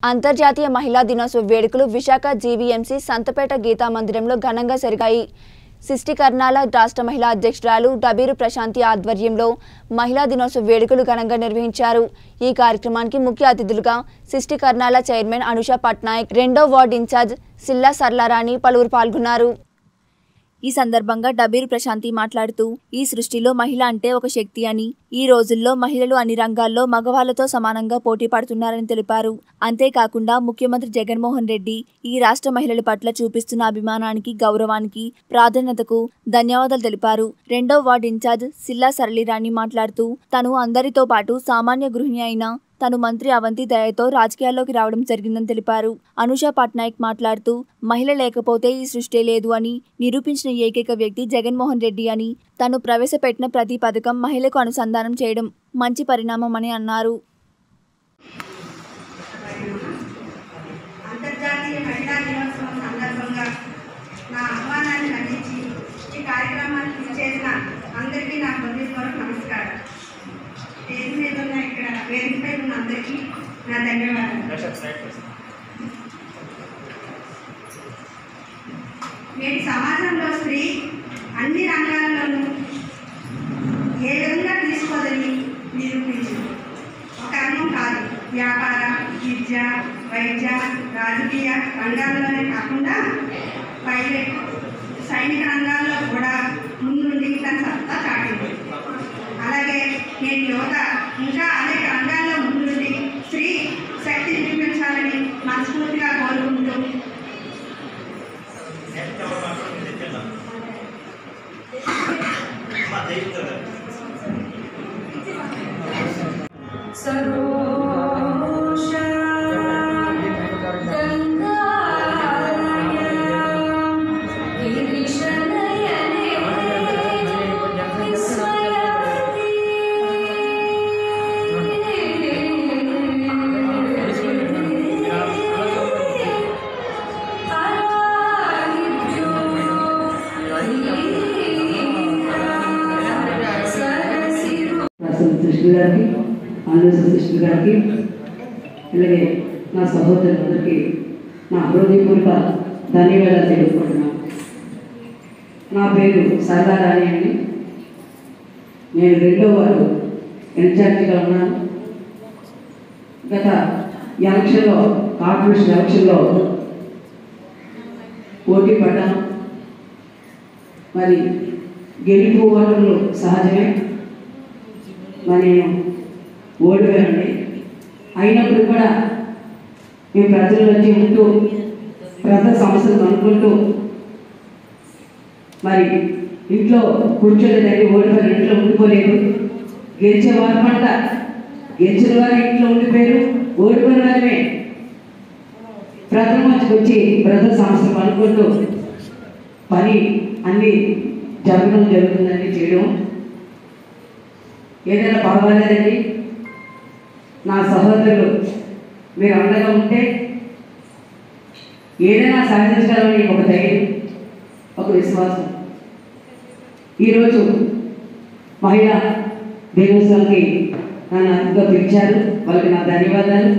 అంతర్జాతీయ మహిళా దినోత్సవ వేడుకలు విశాఖ జీవీఎంసీ సంతపేట గీతా మందిరంలో ఘనంగా జరిగాయి సిస్టి కర్నాల రాష్ట్ర మహిళా అధ్యక్షురాలు డబీరు ప్రశాంతి ఆధ్వర్యంలో మహిళా దినోత్సవ వేడుకలు ఘనంగా నిర్వహించారు ఈ కార్యక్రమానికి ముఖ్య అతిథులుగా సిస్టి కర్నాల చైర్మన్ అనుష పట్నాయక్ రెండో వార్డు ఇన్ఛార్జ్ సిల్లా సర్లారాణి పలువురు పాల్గొన్నారు ఈ సందర్భంగా డబీర్ ప్రశాంతి మాట్లాడుతూ ఈ సృష్టిలో మహిళ అంటే ఒక శక్తి అని ఈ రోజుల్లో మహిళలు అన్ని రంగాల్లో మగవాళ్లతో సమానంగా పోటీ పడుతున్నారని తెలిపారు అంతేకాకుండా ముఖ్యమంత్రి జగన్మోహన్ రెడ్డి ఈ రాష్ట్ర మహిళల పట్ల చూపిస్తున్న అభిమానానికి గౌరవానికి ప్రాధాన్యతకు ధన్యవాదాలు తెలిపారు రెండో వార్డు ఇన్ఛార్జ్ సిల్లా సరళిరాణి మాట్లాడుతూ తను అందరితో పాటు సామాన్య గృహిణి అయిన తను మంత్రి అవంతి దయతో రాజకీయాల్లోకి రావడం జరిగిందని తెలిపారు అనుష పట్నాయక్ మాట్లాడుతూ మహిళ లేకపోతే ఈ సృష్టి లేదు అని నిరూపించిన ఏకైక వ్యక్తి జగన్మోహన్ రెడ్డి అని తను ప్రవేశపెట్టిన ప్రతి పథకం మహిళకు అనుసంధానం చేయడం మంచి పరిణామం అని అన్నారు అంతర్జాతీయ మహిళా దినోత్సవం సందర్భంగా నా ఆహ్వానాన్ని మన్నించి ఈ కార్యక్రమానికి చేసిన అందరికీ నా హృదయపూర్వక నమస్కారం స్టేజ్ మీద ఉన్న ఇక్కడ వేదికపై ఉన్న అందరికీ నా ధన్యవాదాలు నేటి సమాజంలో స్త్రీ అన్ని రంగాల్లోనూ ఏ విధంగా తీసుకోదని నిరూపించింది ఒక రంగం కాదు వ్యాపార విద్య వైద్య రాజకీయ రంగాల్లోనే కాకుండా పైలట్ సైనిక రంగాల్లో కూడా ముందుండి తన సత్తా చాటింది అలాగే నేను యువత ఇంకా అనేక రంగాల్లో ముందుండి స్త్రీ శక్తి చూపించాలని మనస్ఫూర్తిగా కోరుకుంటూ सरोषा गङ्गालयं गिरिशनयने विस्मयवती हराहिभ्यो सरसिरु రాసిన కృష్ణ గారికి ఆంధ్ర కృష్ణ గారికి అలాగే నా సహోదరులందరికీ నా హృదయపూర్వక ధన్యవాదాలు తెలుపుకుంటున్నాను నా పేరు సరదారాణి అండి నేను రెండో వారు ఇన్ఛార్జిగా ఉన్నాను గత ఎలక్షన్లో కార్పొరేషన్ ఎలక్షన్లో పోటీ పడ్డాను మరి గెలుపు ఓటములు సహజమే మరి నేను ఓడిపోయానండి అయినప్పుడు కూడా మేము ప్రజల వచ్చి ఉంటూ ప్రజల సమస్యలు కనుక్కుంటూ మరి ఇంట్లో కూర్చోలేదండి ఓడిపోయిన ఇంట్లో ఉండిపోలేదు గెలిచే వారి పంట గెలిచిన వారి ఇంట్లో ఉండిపోయారు ఓడిపోయిన వారమే ప్రజల మధ్యకి వచ్చి ప్రజల సమస్యలు కనుక్కుంటూ పని అన్ని జరగడం జరుగుతుందండి చేయడం ఏదైనా పర్వాలేదండి నా సహోదరులు మీరు అండగా ఉంటే ఏదైనా సాధించగలని ఒక ధైర్యం ఒక విశ్వాసం ఈరోజు మహిళా దినోత్సవానికి నన్ను అతిగా పిలిచారు వాళ్ళకి నా ధన్యవాదాలు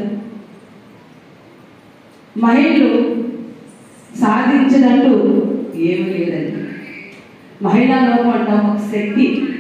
మహిళలు సాధించదంటూ ఏమీ లేదండి మహిళా లోకం అంటాం ఒక శక్తి